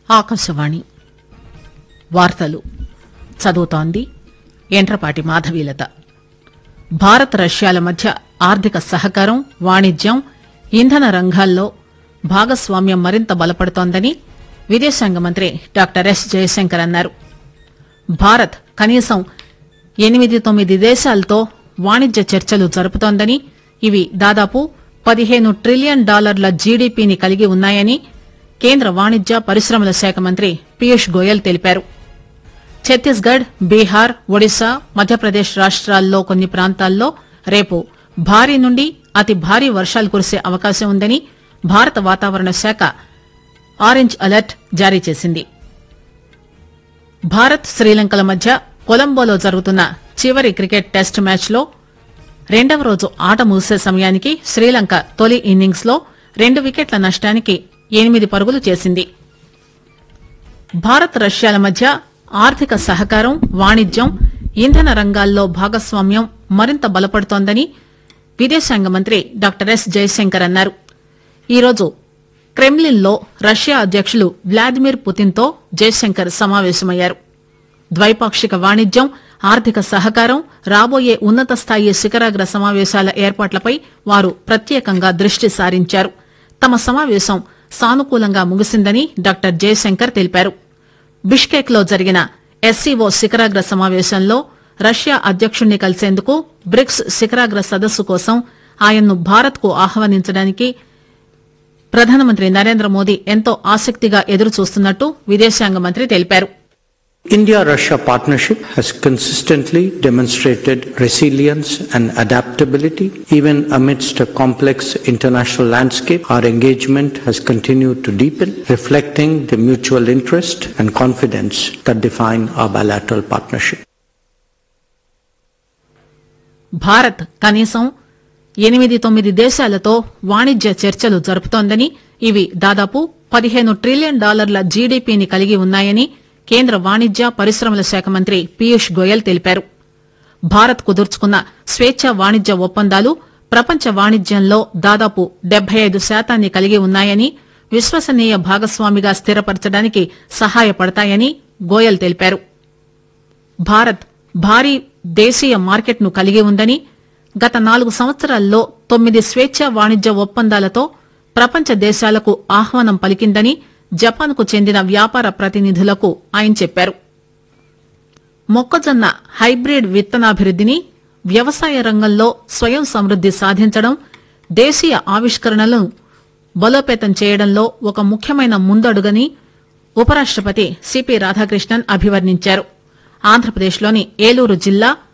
ఆకాశవాణి వార్తలు చదువుతోంది ఎంట్రపాటి మాధవీలత భారత్ రష్యాల మధ్య ఆర్థిక సహకారం వాణిజ్యం ఇంధన రంగాల్లో భాగస్వామ్యం మరింత బలపడుతోందని విదేశాంగ మంత్రి డాక్టర్ ఎస్ జయశంకర్ అన్నారు భారత్ కనీసం ఎనిమిది తొమ్మిది దేశాలతో వాణిజ్య చర్చలు జరుపుతోందని ఇవి దాదాపు పదిహేను ట్రిలియన్ డాలర్ల జీడీపీని కలిగి ఉన్నాయని కేంద్ర వాణిజ్య పరిశ్రమల శాఖ మంత్రి పీయూష్ గోయల్ తెలిపారు ఛత్తీస్గఢ్ బీహార్ ఒడిశా మధ్యప్రదేశ్ రాష్ట్రాల్లో కొన్ని ప్రాంతాల్లో రేపు భారీ నుండి అతి భారీ వర్షాలు కురిసే అవకాశం ఉందని భారత వాతావరణ శాఖ ఆరెంజ్ అలర్ట్ జారీ చేసింది భారత్ శ్రీలంకల మధ్య కొలంబోలో జరుగుతున్న చివరి క్రికెట్ టెస్ట్ మ్యాచ్లో రెండవ రోజు ఆట ముగిసే సమయానికి శ్రీలంక తొలి ఇన్నింగ్స్ లో రెండు వికెట్ల నష్టానికి ఎనిమిది పరుగులు చేసింది భారత్ రష్యాల మధ్య ఆర్థిక సహకారం వాణిజ్యం ఇంధన రంగాల్లో భాగస్వామ్యం మరింత బలపడుతోందని విదేశాంగ మంత్రి డాక్టర్ ఎస్ జయశంకర్ అన్నారు ఈరోజు క్రెమ్లిన్లో రష్యా అధ్యకులు వ్లాదిమిర్ పుతిన్తో జయశంకర్ సమావేశమయ్యారు ద్వైపాక్షిక వాణిజ్యం ఆర్థిక సహకారం రాబోయే ఉన్నత స్థాయి శిఖరాగ్ర సమావేశాల ఏర్పాట్లపై వారు ప్రత్యేకంగా దృష్టి సారించారు తమ సమావేశం సానుకూలంగా ముగిసిందని డాక్టర్ జయశంకర్ తెలిపారు బిష్కెక్ లో జరిగిన ఎస్సీఓ శిఖరాగ్ర సమావేశంలో రష్యా అధ్యకుణ్ణి కలిసేందుకు బ్రిక్స్ శిఖరాగ్ర సదస్సు కోసం ఆయన్ను భారత్ కు ఆహ్వానించడానికి ప్రధానమంత్రి నరేంద్ర మోదీ ఎంతో ఆసక్తిగా ఎదురుచూస్తున్నట్టు విదేశాంగ మంత్రి తెలిపారు India Russia partnership has consistently demonstrated resilience and adaptability. Even amidst a complex international landscape, our engagement has continued to deepen, reflecting the mutual interest and confidence that define our bilateral partnership. Bharat కనీసం ఎనిమిది తొమ్మిది దేశాలతో వాణిజ్య చర్చలు జరుపుతోందని ఇవి దాదాపు పదిహేను trillion డాలర్ల జీడీపీని కలిగి ఉన్నాయని కేంద్ర వాణిజ్య పరిశ్రమల శాఖ మంత్రి పీయూష్ గోయల్ తెలిపారు భారత్ కుదుర్చుకున్న స్వేచ్ఛ వాణిజ్య ఒప్పందాలు ప్రపంచ వాణిజ్యంలో దాదాపు డెబ్బై ఐదు శాతాన్ని కలిగి ఉన్నాయని విశ్వసనీయ భాగస్వామిగా స్థిరపరచడానికి సహాయపడతాయని గోయల్ తెలిపారు భారత్ భారీ దేశీయ మార్కెట్ను కలిగి ఉందని గత నాలుగు సంవత్సరాల్లో తొమ్మిది స్వేచ్ఛ వాణిజ్య ఒప్పందాలతో ప్రపంచ దేశాలకు ఆహ్వానం పలికిందని జపాన్కు చెందిన వ్యాపార ప్రతినిధులకు ఆయన చెప్పారు మొక్కజొన్న హైబ్రిడ్ విత్తనాభివృద్దిని వ్యవసాయ రంగంలో స్వయం సమృద్ది సాధించడం దేశీయ ఆవిష్కరణలను బలోపేతం చేయడంలో ఒక ముఖ్యమైన ముందడుగని ఉపరాష్టపతి సిపి రాధాకృష్ణన్ అభివర్ణించారు ఆంధ్రప్రదేశ్లోని ఏలూరు జిల్లా